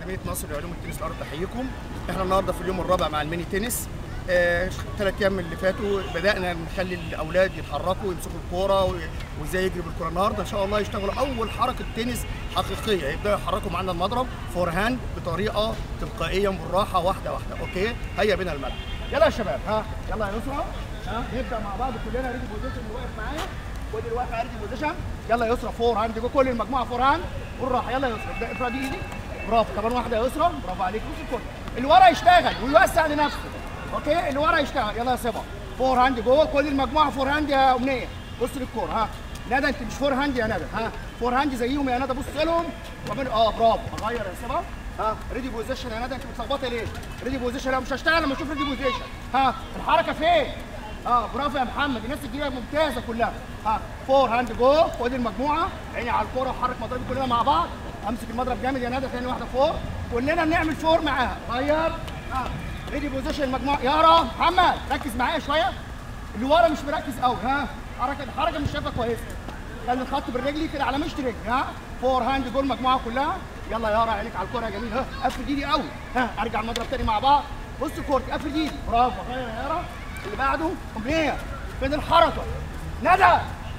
اكاديميه نصر لعلوم التنس الارض تحييكم احنا النهارده في اليوم الرابع مع الميني تنس ثلاث ايام اللي فاتوا بدانا نخلي الاولاد يتحركوا ويمسكوا الكوره و- وازاي يجري بالكوره النهارده ان شاء الله يشتغلوا اول حركه تنس حقيقيه يبداوا يحركوا معانا المضرب فور هاند بطريقه تلقائيه بالراحه واحده واحده اوكي هيا بنا الملعب يلا يا شباب ها يلا يا يسرا ها نبدا مع بعض كلنا ريدي بوزيشن اللي واقف معايا خد اللي واقف ريدي بوزيشن يلا يا يسرا فور هاند جو كل المجموعه فور هاند بالراحه يلا يا يسرا ابدا افرد ايدي برافو كمان واحده يا يسرا برافو عليك بص الكوره اللي ورا يشتغل ويوسع لنفسه اوكي اللي ورا يشتغل يلا يا سيبا فور هاند جوه كل المجموعه فور هاند يا امنيه بص للكوره ها ندى انت مش فور هاند يا ندى ها فور هاند زيهم يا ندى بص لهم ومن اه برافو اغير يا سيبا ها ريدي بوزيشن يا ندى انت متلخبطه ليه؟ ريدي بوزيشن لا مش هشتغل لما اشوف ريدي بوزيشن ها الحركه فين؟ اه برافو يا محمد الناس الجديده ممتازه كلها ها فور هاند جو خد المجموعه عيني على الكوره وحرك مضربي كلنا مع بعض امسك المضرب جامد يا ندى ثاني واحده فور كلنا بنعمل فور معاها غير ها ريدي بوزيشن المجموعه يارا محمد ركز معايا شويه اللي ورا مش مركز قوي ها حركه الحركه مش شايفها كويسه خلي الخط بالرجل كده على مشط رجل ها فور هاند جول المجموعه كلها يلا يا يارا عينيك على الكوره يا جميل ها قفل ايدي قوي ها ارجع المضرب تاني مع بعض بص كورتي قفل ايدي برافو غير يا يارا اللي بعده امنيه فين الحركه ندى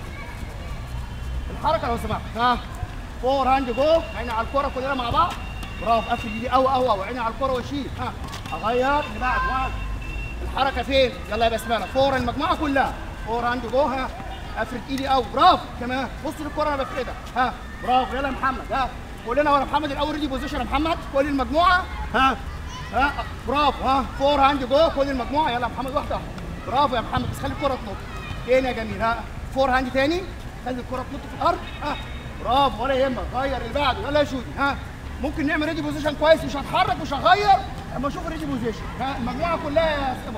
الحركه لو سمحت ها فور هاند جو عيني على الكوره كلنا مع بعض برافو قفل ايدي قوي قوي قوي عيني على الكوره واشيل ها اغير اللي بعد واحد الحركه فين يلا يا بسمله فور المجموعه كلها فور هاند جو ها افرد ايدي قوي برافو كمان بص للكوره انا بفردها ها برافو يلا يا محمد ها كلنا ورا محمد الاول ريدي بوزيشن يا محمد كل المجموعه ها ها برافو ها فور هاند جو كل المجموعه يلا يا محمد واحده واحده برافو يا محمد بس خلي الكوره تنط تاني يا جميل ها فور هاند تاني خلي الكوره تنط في الارض ها برافو ولا يهمك غير اللي بعده يلا يا شودي ها ممكن نعمل ريدي بوزيشن كويس مش هتحرك مش هغير اما اشوف الريدي بوزيشن ها المجموعه كلها يا سيبا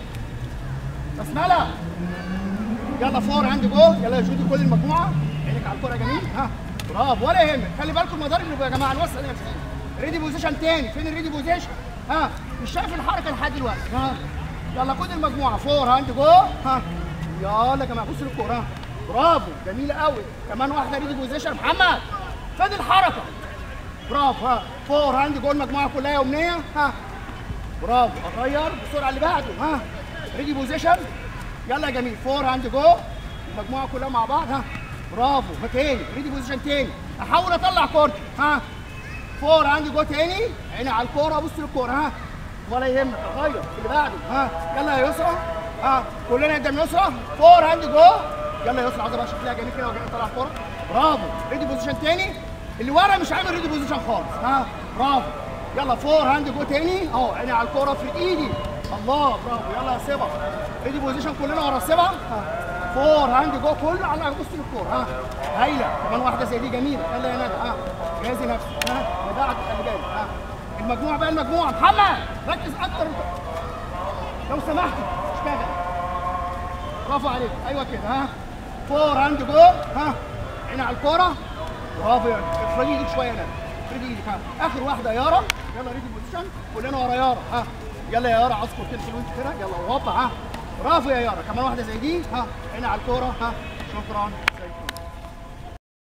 بسمله يلا فور عندي جول يلا يا جودي كل المجموعه عينك على الكوره جميل ها برافو ولا يهمك خلي بالكم المضارب اللي يا جماعه نوسع نفسنا ريدي بوزيشن تاني فين الريدي بوزيشن ها مش شايف الحركه لحد دلوقتي ها يلا خد المجموعه فور عندي جول ها يلا يا جماعه بصوا للكوره ها برافو جميله قوي كمان واحده ريدي بوزيشن محمد فين الحركه برافو ها فور عندي جول المجموعه كلها يا امنيه ها برافو اغير بسرعه اللي بعده ها ريدي بوزيشن يلا يا جميل فور هاند جو المجموعه كلها مع بعض ها برافو ها تاني ريدي بوزيشن تاني احاول اطلع كورتي ها فور هاند جو تاني عيني على الكوره بص للكوره ها ولا يهمك اغير اللي بعده ها يلا يا يسرا ها كلنا قدام يسرا فور هاند جو يلا يا يسرا عايز بقى شكلها جميل كده وجاي طالع الكوره برافو ريدي بوزيشن تاني اللي ورا مش عامل ريدي بوزيشن خالص ها برافو يلا فور هاند جو تاني اهو عيني على الكوره في ايدي الله برافو يلا يا سيبا ريدي بوزيشن كلنا ورا سيبا ها فور هاند جو كله على بص للكوره ها هايله كمان واحده زي دي جميله يلا يا ندى ها جهزي نفسك ها اللي بعد خلي بالك ها المجموعه بقى المجموعه محمد ركز اكتر لو سمحت اشتغل برافو عليك ايوه كده ها فور هاند جو ها عيني على الكوره برافو يا افردي ايدك شويه يا ندى افردي ايدك ها اخر واحده يارا يلا ريدي بوزيشن كلنا ورا يارا ها يلا يا يارا عصفر كده حلوين كده يلا هوبا ها برافو يا يارا كمان واحده زي دي ها عيني على الكوره ها شكرا